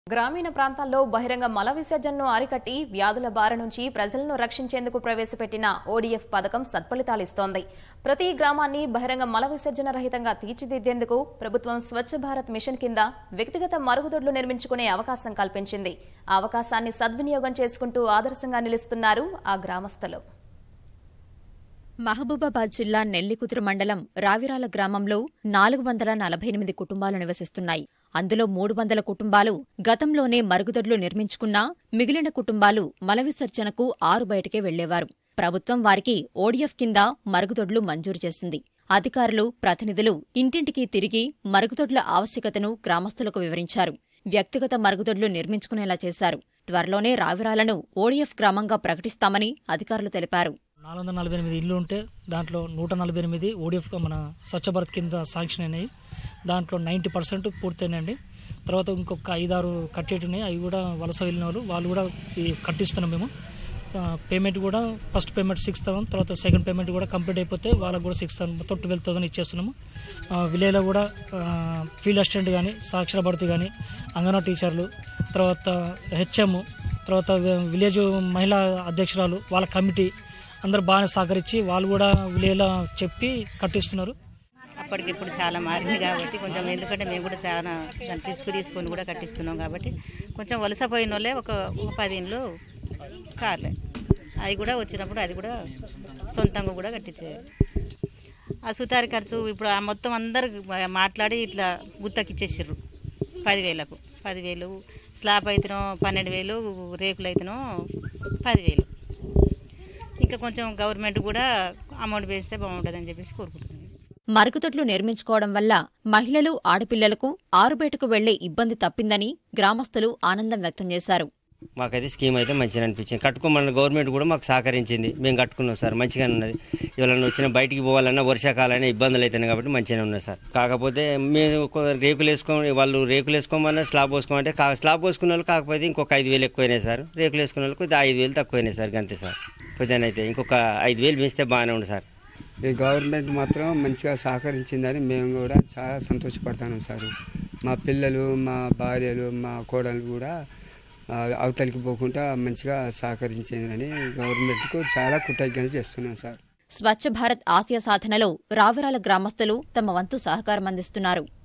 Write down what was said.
గ్రామీణ ప్రాంతాల్లో బహిరంగ మల విసర్జనను అరికట్టి వ్యాధుల బారి నుంచి ప్రజలను రక్షించేందుకు ప్రవేశపెట్టిన ఓడీఎఫ్ పథకం సత్ఫలితాలిస్తోంది ప్రతి గ్రామాన్ని బహిరంగ మల విసర్జన రహితంగా తీర్చిదిద్దేందుకు ప్రభుత్వం స్వచ్ఛ భారత్ మిషన్ కింద వ్యక్తిగత మరుగుదొడ్లు నిర్మించుకునే అవకాశం కల్పించింది ఆ అవకాశాన్ని సద్వినియోగం చేసుకుంటూ ఆదర్శంగా నిలుస్తున్నారు ఆ గ్రామస్తులు మహబూబాబాద్ జిల్లా నెల్లికుదురు మండలం రావిరాల గ్రామంలో నాలుగు వందల నలభై ఎనిమిది కుటుంబాలు నివసిస్తున్నాయి అందులో మూడు వందల కుటుంబాలు గతంలోనే మరుగుదొడ్లు నిర్మించుకున్నా మిగిలిన కుటుంబాలు మల విసర్జనకు ఆరు బయటకే వెళ్లేవారు ప్రభుత్వం వారికి ఓడిఎఫ్ కింద మరుగుదొడ్లు మంజూరు చేసింది అధికారులు ప్రతినిధులు ఇంటింటికి తిరిగి మరుగుదొడ్ల ఆవశ్యకతను గ్రామస్తులకు వివరించారు వ్యక్తిగత మరుగుదొడ్లు నిర్మించుకునేలా చేశారు త్వరలోనే రావిరాలను ఓడిఎఫ్ గ్రామంగా ప్రకటిస్తామని అధికారులు తెలిపారు నాలుగు వందల నలభై ఎనిమిది ఇల్లు ఉంటే దాంట్లో నూట నలభై ఎనిమిది ఓడిఎఫ్ మన స్వచ్ఛ భారత్ కింద శాంక్షన్ అయినాయి దాంట్లో నైంటీ పర్సెంట్ పూర్తయినాయండి తర్వాత ఇంకొక ఐదారు కట్టేటినాయి అవి కూడా వలస వెళ్ళిన వాళ్ళు వాళ్ళు కూడా ఈ కట్టిస్తున్నాం మేము ఆ, పేమెంట్ కూడా ఫస్ట్ పేమెంట్ సిక్స్ థౌసండ్ తర్వాత సెకండ్ పేమెంట్ కూడా కంప్లీట్ అయిపోతే వాళ్ళకు కూడా సిక్స్ థౌసండ్ మొత్తం ట్వెల్వ్ థౌసండ్ ఇచ్చేస్తున్నాము ఆ, విలేజ్లో కూడా ఆ, ఫీల్డ్ అసిస్టెంట్ కానీ సాక్షర భర్తీ కానీ అంగన్వాడీ టీచర్లు తర్వాత హెచ్ఎం తర్వాత వి- విలేజ్ మహిళా అధ్యక్షురాలు వాళ్ళ కమిటీ అందరు బాగానే సహకరించి వాళ్ళు కూడా విలేజ్లో చెప్పి కట్టిస్తున్నారు అప్పటికిప్పుడు చాలా మారింది కాబట్టి కొంచెం ఎందుకంటే మేము కూడా చాలా దాన్ని రిస్క్ తీసుకొని కూడా కట్టిస్తున్నాం కాబట్టి కొంచెం వలసపోయిన వాళ్ళే ఒక ఒక పది ఇండ్లు కార్లే అవి కూడా వచ్చినప్పుడు అది కూడా సొంతంగా కూడా కట్టించే ఆ సుతారి ఖర్చు ఇప్పుడు ఆ మొత్తం అందరు మాట్లాడి ఇట్లా గుత్తకిచ్చేసారు పదివేలకు పదివేలు స్లాబ్ అయితేనో పన్నెండు వేలు రేకులు అయితేనో పదివేలు ఇంకా కొంచెం గవర్నమెంట్ కూడా అమౌంట్ వేస్తే బాగుంటుందని చెప్పేసి కోరుకుంటున్నాను మరుగుదొడ్లు నిర్మించుకోవడం వల్ల మహిళలు ఆడపిల్లలకు ఆరుబయటకు వెళ్లే ఇబ్బంది తప్పిందని గ్రామస్తులు ఆనందం వ్యక్తం చేశారు మాకైతే స్కీమ్ అయితే మంచిగా అనిపించింది కట్టుకోమన్న గవర్నమెంట్ కూడా మాకు సహకరించింది మేము కట్టుకున్నాం సార్ మంచిగానే ఉన్నది ఎవరైనా వచ్చిన బయటికి పోవాలన్నా వర్షాకాలైనా ఇబ్బందులు అవుతున్నాయి కాబట్టి మంచిగానే ఉన్నాయి సార్ కాకపోతే మేము ఒక రేకులు వేసుకో వాళ్ళు రేకులు వేసుకోమన్నా స్లాబ్ పోసుకోమంటే కా స్లాబ్ పోసుకున్న వాళ్ళు కాకపోతే ఇంకొక ఐదు వేలు ఎక్కువైనాయి సార్ రేకులు వేసుకున్న వాళ్ళు కొద్దిగా ఐదు వేలు తక్కువైనాయి సార్ అంతే సార్ కొద్దిగా అయితే ఇంకొక ఐదు వేలు పెంచితే బాగానే ఉంది సార్ ఈ గవర్నమెంట్ మాత్రం మంచిగా సహకరించిందని మేము కూడా చాలా సంతోషపడతాను సార్ మా పిల్లలు మా భార్యలు మా కోడలు కూడా ఆ, అవతలికి పోకుండా మంచిగా సహకరించిందని గవర్నమెంట్కు చాలా కృతజ్ఞతలు చేస్తున్నాం సార్ స్వచ్ఛ భారత్ ఆశయ సాధనలో రావిరాల గ్రామస్తులు తమ వంతు సహకారం అందిస్తున్నారు